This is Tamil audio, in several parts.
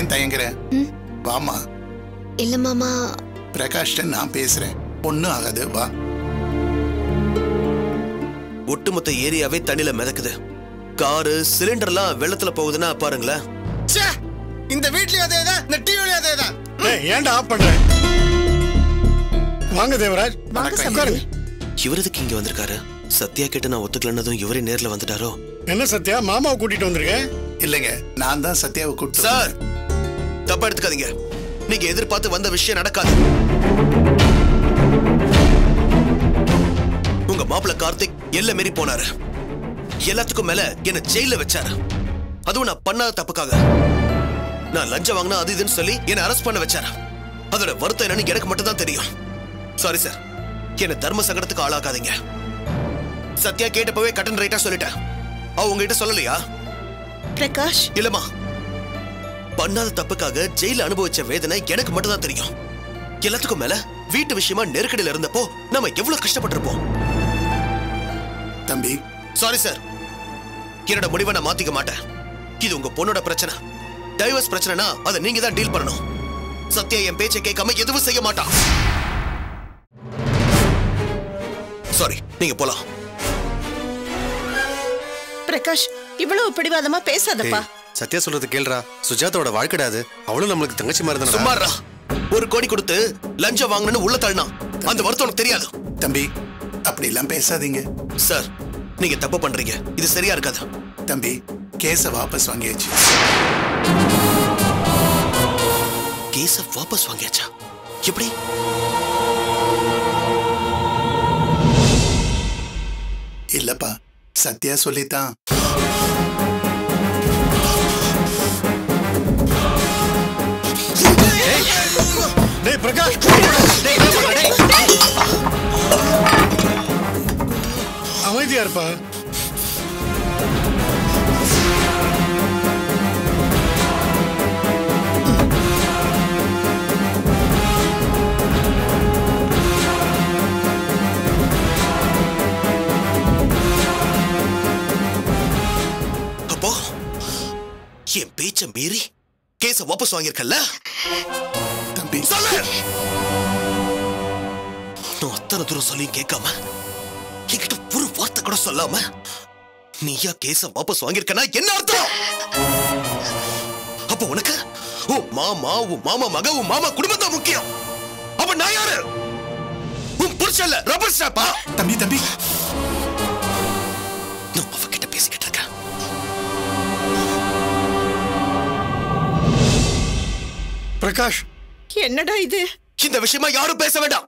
ஏன் தயங்குற ம். வாமா இல்ல மாமா பிரகாஷ்ட நான் பேசுறேன் ஒன்னும் ஆகாது வா ஒட்டுமொத்த ஏரியாவே தண்ணில மிதக்குது காரு சிலிண்டர்லாம் வெள்ளத்துல போகுதுன்னா பாருங்களேன் ச்சே இந்த வீட்லயும் அதே தான் இந்த டிவிலயும் அதே தான் ஏய் ஏன்டா ஆஃப் பண்ற வாங்க தேவராஜ் வணக்கம். உட்காருங்க இவர் எதுக்கு இங்க வந்திருக்காரு சத்யா கிட்ட நான் ஒத்துக்கலன்னதும் இவரே நேர்ல வந்துட்டாரோ என்ன சத்யா மாமாவை கூட்டிட்டு வந்திருக்கேன் இல்லைங்க நான் தான் சத்யாவை கூப்பிட்டு சார் தப்பா எடுத்துக்காதீங்க நீங்க எதிர்பார்த்து வந்த விஷயம் நடக்காது உங்க மாப்பிள்ள கார்த்திக் எல்லை மீறி போனாரு எல்லாத்துக்கும் மேல என்ன ஜெயில வச்சாரு அதுவும் நான் பண்ணாத தப்புக்காக நான் லஞ்சம் வாங்கினா அது இதுன்னு சொல்லி என்ன அரெஸ்ட் பண்ண வச்சாரு அதோட வருத்தம் என்னன்னு எனக்கு மட்டும் தான் தெரியும் சாரி சார் என்ன தர்ம சங்கடத்துக்கு ஆளாக்காதீங்க சத்யா கேட்டப்பவே கட்டன் ரைட்டா சொல்லிட்டேன் அவ உங்ககிட்ட சொல்லலையா பிரகாஷ் இல்லம்மா பண்ணாத தப்புக்காக ஜெயில அனுபவிச்ச வேதனை எனக்கு மட்டும் தான் தெரியும் எல்லாத்துக்கும் மேல வீட்டு விஷயமா நெருக்கடியில இருந்தப்போ நம்ம எவ்வளவு கஷ்டப்பட்டிருப்போம் தம்பி சாரி சார் என்னோட முடிவை நான் மாத்திக்க மாட்டேன் இது உங்க பொண்ணோட பிரச்சனை டைவர்ஸ் பிரச்சனைனா அதை நீங்க தான் டீல் பண்ணணும் சத்யா என் பேச்சை கேட்காம எதுவும் செய்ய மாட்டான் சாரி நீங்க போலாம் பிரகாஷ் இவ்வளவு பிடிவாதமா பேசாதப்பா சத்யா சொல்றது கேள்றா சுஜாதாவோட வாழ்க்கைடா அது அவளும் நம்மளுக்கு தங்கச்சி மாதிரி தானே சும்மாறா ஒரு கோடி கொடுத்து லஞ்சம் வாங்கணும்னு உள்ள தள்ளினான் அந்த வருத்தம் உனக்கு தெரியாது தம்பி அப்படிலாம் பேசாதீங்க சார் நீங்க தப்பு பண்றீங்க இது சரியா இருக்காது தம்பி கேஸை வாபஸ் வாங்கியாச்சு கேஸ வாபஸ் வாங்கியாச்சா எப்படி இல்லப்பா சத்யா சொல்லித்தான் டேய் பிரகாஷ் அமைதியா இருப்பா அப்போ என் பேச்ச மீறி கேஸ வாபஸ் வாங்கியிருக்கல்ல தம்பி சொல்லு நான் அத்தனை தூரம் சொல்லியும் கேட்காம என்கிட்ட ஒரு வார்த்தை கூட சொல்லாம நீயா கேஸ வாபஸ் வாங்கியிருக்கனா என்ன அர்த்தம் அப்ப உனக்கு ஓ மாமா உன் மாமா மக உன் மாமா குடும்பம் தான் முக்கியம் அப்ப நான் யாரு உன் புருஷன்ல ரப்பர் ஸ்டாப்பா தம்பி தம்பி நான் அவகிட்ட பேசிக்கிட்டு இருக்கேன் பிரகாஷ் என்னடா இது இந்த விஷயமா யாரும் பேச வேண்டாம்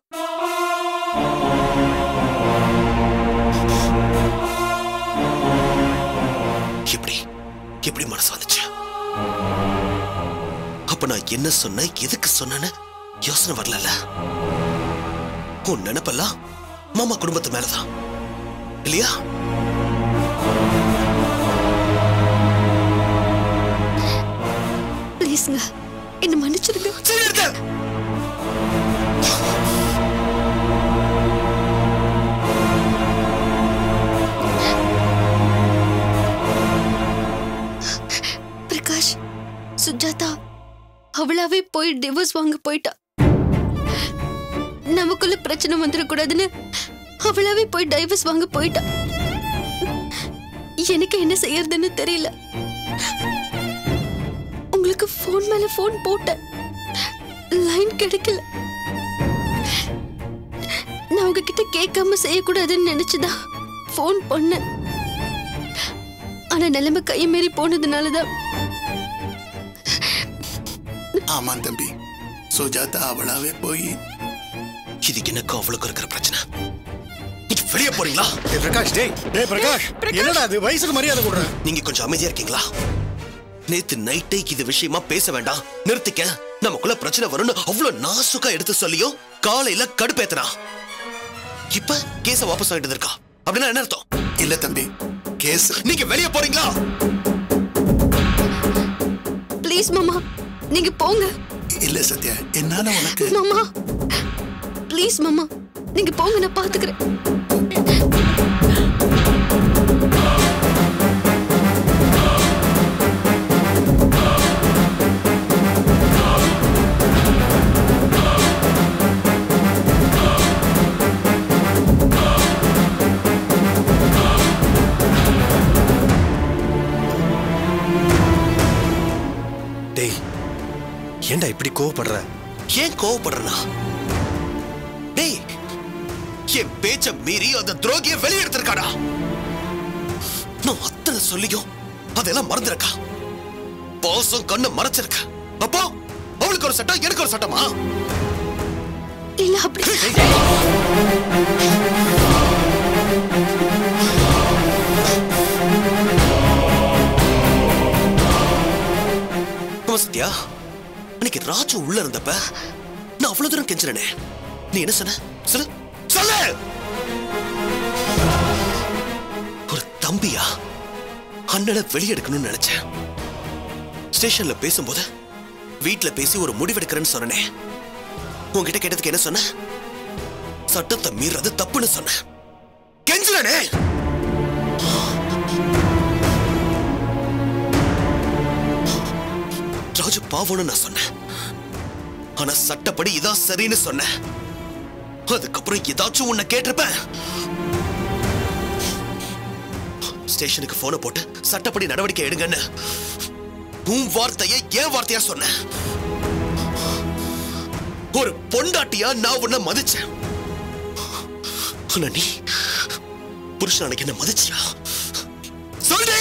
எப்படி எப்படி மனசு வந்துச்சு அப்ப நான் என்ன சொன்னேன் எதுக்கு சொன்னேன்னு யோசனை வரல உன் நினைப்பெல்லாம் மாமா குடும்பத்து மேலதான் இல்லையா ப்ளீஸ்ங்க என்ன மன்னிச்சிருங்க சரி எடுத்து பிரகாஷ் சுஜாதா அவளாவே போய் டிவோர்ஸ் வாங்க போயிட்டா நமக்குள்ள பிரச்சனை வந்துடக்கூடாதுன்னு அவளாவே போய் டைவர்ஸ் வாங்க போயிட்டா எனக்கு என்ன செய்யறதுன்னு தெரியல உங்களுக்கு ஃபோன் மேல ஃபோன் போட்டேன் லைன் கிடைக்கல நான் உங்ககிட்ட கேட்காம செய்யக்கூடாதுன்னு நினைச்சுதான் ஃபோன் பண்ணேன் ஆனா நிலைமை கை மீறி போனதுனாலதான் ஆமா தம்பி சுஜாதா அவளாவே போய் இது எனக்கு அவளுக்கு இருக்கிற பிரச்சனை நீங்க வெளியே போறீங்களா ஏய், பிரகாஷ் டேய் டேய் பிரகாஷ் என்னடா அது வயசுக்கு மரியாதை கொடுறேன் நீங்க கொஞ்சம் அமைதியா இருக்கீங்களா நேத்து நைட்டே இது விஷயமா பேச வேண்டாம் நிறுத்திக்க நமக்குள்ள பிரச்சனை வரும்னு அவ்வளவு நாசுக்கா எடுத்து சொல்லியும் காலையில கடுப்பேத்தனா இப்ப கேஸ வாபஸ் வாங்கிட்டு இருக்கா அப்படின்னா என்ன அர்த்தம் இல்ல தம்பி கேஸ் நீங்க வெளியே போறீங்களா ப்ளீஸ் மாமா நீங்க போங்க இல்ல சத்யா என்னால உனக்கு மாமா ப்ளீஸ் மாமா நீங்க போங்க நான் பாத்துக்கிறேன் ஏன்டா இப்படி கோவப்படுற ஏன் கோவப்படுறனா டேய் என் பேச்ச மீறி அந்த துரோகிய வெளியெடுத்திருக்காடா நான் அத்தனை சொல்லியும் அதெல்லாம் மறந்துருக்கா பாசம் கண்ணு மறைச்சிருக்க அப்போ அவளுக்கு ஒரு சட்டம் எனக்கு ஒரு சட்டமா இல்ல அப்படி ஆமா சத்யா அன்னைக்கு ராஜு உள்ள இருந்தப்ப நான் அவ்வளவு தூரம் கெஞ்சிரனே நீ என்ன சொன்ன சொல்லு சொல்லு ஒரு தம்பியா அண்ணனை வெளியெடுக்கணும்னு நினைச்சேன் ஸ்டேஷன்ல பேசும்போது வீட்ல பேசி ஒரு முடிவெடுக்கிறேன்னு சொன்னனே உன்கிட்ட கேட்டதுக்கு என்ன சொன்ன சட்டத்தை மீறது தப்புன்னு சொன்ன கெஞ்சிரனே ராஜு பாவம்னு நான் சொன்னேன் ஆனா சட்டப்படி இதான் சரின்னு சொன்னேன் அதுக்கப்புறம் ஏதாச்சும் உன்னை கேட்டிருப்பேன் ஸ்டேஷனுக்கு போனை போட்டு சட்டப்படி நடவடிக்கை எடுங்கன்னு உன் வார்த்தையை ஏன் வார்த்தையா சொன்னேன் ஒரு பொண்டாட்டியா நான் உன்னை மதிச்சேன் ஆனா நீ புருஷன் அன்னைக்கு என்ன மதிச்சியா சொல்லி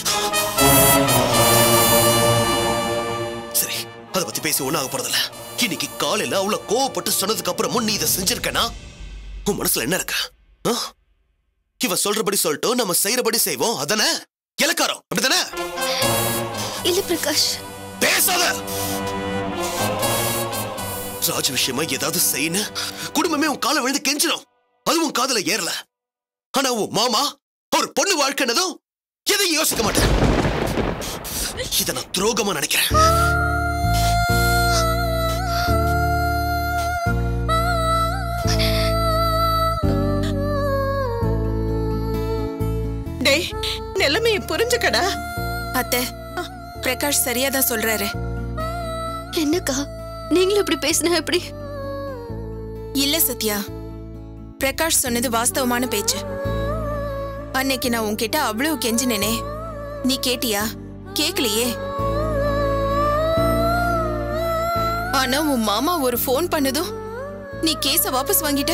சரி அத பத்தி பேசி ஒண்ணு ஆக போறதில்ல இன்னைக்கு காலையில அவள கோவப்பட்டு சொன்னதுக்கு அப்புறமும் நீ இதை செஞ்சிருக்கனா உன் மனசுல என்ன இருக்கு ஆ? இவ சொல்றபடி சொல்லட்டும் நம்ம செய்யறபடி செய்வோம் அதானே இலக்காரம் அப்படிதானே இல்ல பிரகாஷ் பேசாத ராஜ் விஷயமா ஏதாவது செய்யணும் குடும்பமே உன் காலை விழுந்து கெஞ்சிடும் அது உன் காதுல ஏறல ஆனா உன் மாமா ஒரு பொண்ணு வாழ்க்கைனதும் எதையும் யோசிக்க மாட்டேன் இத நான் துரோகமா நினைக்கிறேன் டேய் நிலைமையை புரிஞ்சுக்கடா அத்தை பிரகாஷ் சரியா தான் சொல்றாரு என்னக்கா நீங்களும் இப்படி பேசினா எப்படி இல்ல சத்யா பிரகாஷ் சொன்னது வாஸ்தவமான பேச்சு அன்னைக்கு நான் உன்கிட்ட அவ்வளவு கெஞ்சினேனே நீ கேட்டியா கேக்கலையே ஆனா உன் மாமா ஒரு ஃபோன் பண்ணதும் நீ கேஸ வாபஸ் வாங்கிட்ட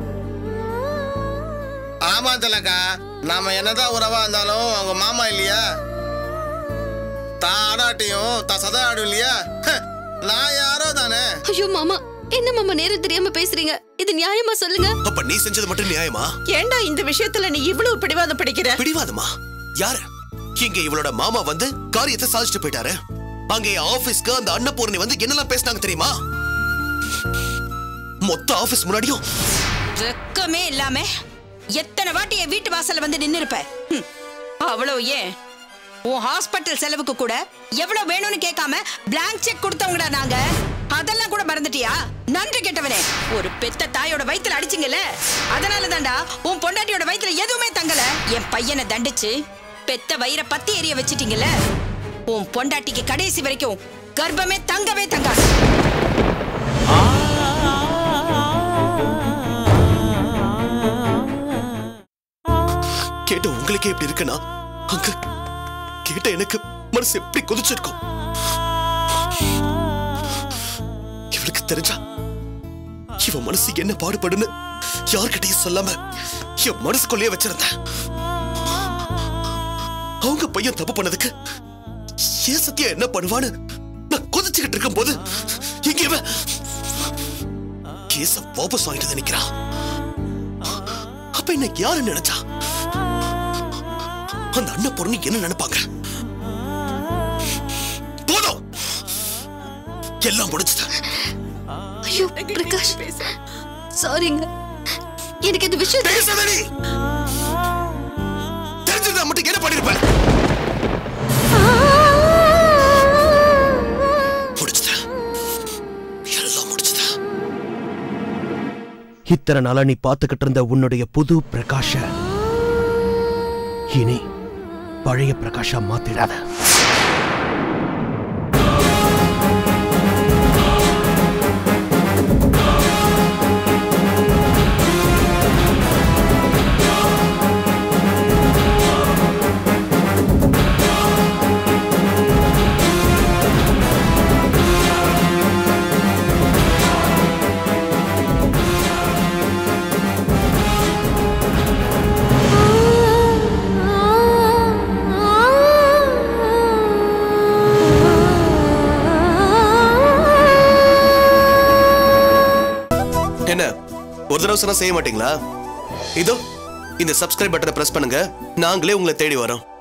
ஆமா திலக்கா நாம என்னதான் உறவா இருந்தாலும் அவங்க மாமா இல்லையா தான் ஆடாட்டியும் தான் சதா ஆடும் இல்லையா ஹ, நான் யாரோ தானே ஐயோ மாமா என்ன மாமா நேரம் தெரியாம பேசுறீங்க இது நியாயமா சொல்லுங்க அப்ப நீ செஞ்சது மட்டும் நியாயமா ஏன்டா இந்த விஷயத்துல நீ இவ்வளவு பிடிவாதம் பிடிக்கிற பிடிவாதமா யாரு இங்க இவளோட மாமா வந்து காரியத்தை சாதிச்சுட்டு போயிட்டாரு அங்க என் ஆபீஸ்க்கு அந்த அன்னபூர்ணி வந்து என்னெல்லாம் பேசினாங்க தெரியுமா மொத்த ஆபீஸ் முன்னாடியும் வெக்கமே இல்லாம எத்தனை வாட்டி என் வீட்டு வாசல்ல வந்து நின்னு இருப்ப ஹம். அவ்வளவு ஏன் உன் ஹாஸ்பிட்டல் செலவுக்கு கூட எவ்வளவு வேணும்னு கேட்காம பிளாங்க் செக் கொடுத்தவங்கடா நாங்க அதெல்லாம் கூட மறந்துட்டியா நன்றி கெட்டவனே ஒரு பெத்த தாயோட வயித்துல அடிச்சிங்கல்ல அதனால தான்டா உன் பொண்டாட்டியோட வயித்துல எதுவுமே தங்கல என் பையனை தண்டிச்சு பெத்த வயிறை பத்தி எரிய வச்சிட்டீங்கல்ல உன் பொண்டாட்டிக்கு கடைசி வரைக்கும் கர்ப்பமே தங்கவே தங்காது கேட்ட உங்களுக்கே எப்படி இருக்குன்னா அங்க கேட்ட எனக்கு மனசு எப்படி கொதிச்சிருக்கும் இவளுக்கு தெரிஞ்சா இவ மனசு என்ன பாடுபடுன்னு யார்கிட்டயும் சொல்லாம என் மனசுக்குள்ளேயே வச்சிருந்தேன் அவங்க பையன் தப்பு பண்ணதுக்கு ஏன் சத்யா என்ன பண்ணுவான்னு நான் கொதிச்சுக்கிட்டு இருக்கும் போது இங்க இவ கேஸ வாபஸ் வாங்கிட்டு நினைக்கிறா அப்ப என்ன யாரு நினைச்சா அந்த அண்ணன் பொண்ணு என்ன நினைப்பாங்க போதும் எல்லாம் முடிச்சுது ஐயோ பிரகாஷ் சாரிங்க எனக்கு இந்த விஷயம் பேசாதடி தெரிஞ்சிருந்தா மட்டும் என்ன பண்ணிருப்ப முடிச்சுது எல்லாம் முடிச்சுது இத்தனை நாளா நீ பார்த்துக்கிட்டு இருந்த உன்னுடைய புது பிரகாஷ இனி பழைய பிரகாஷா மாத்திடாத தடவை சொன்னா செய்ய மாட்டீங்களா இதோ இந்த சப்ஸ்கிரைப் பட்டனை பிரஸ் பண்ணுங்க நாங்களே உங்களை தேடி வரோம்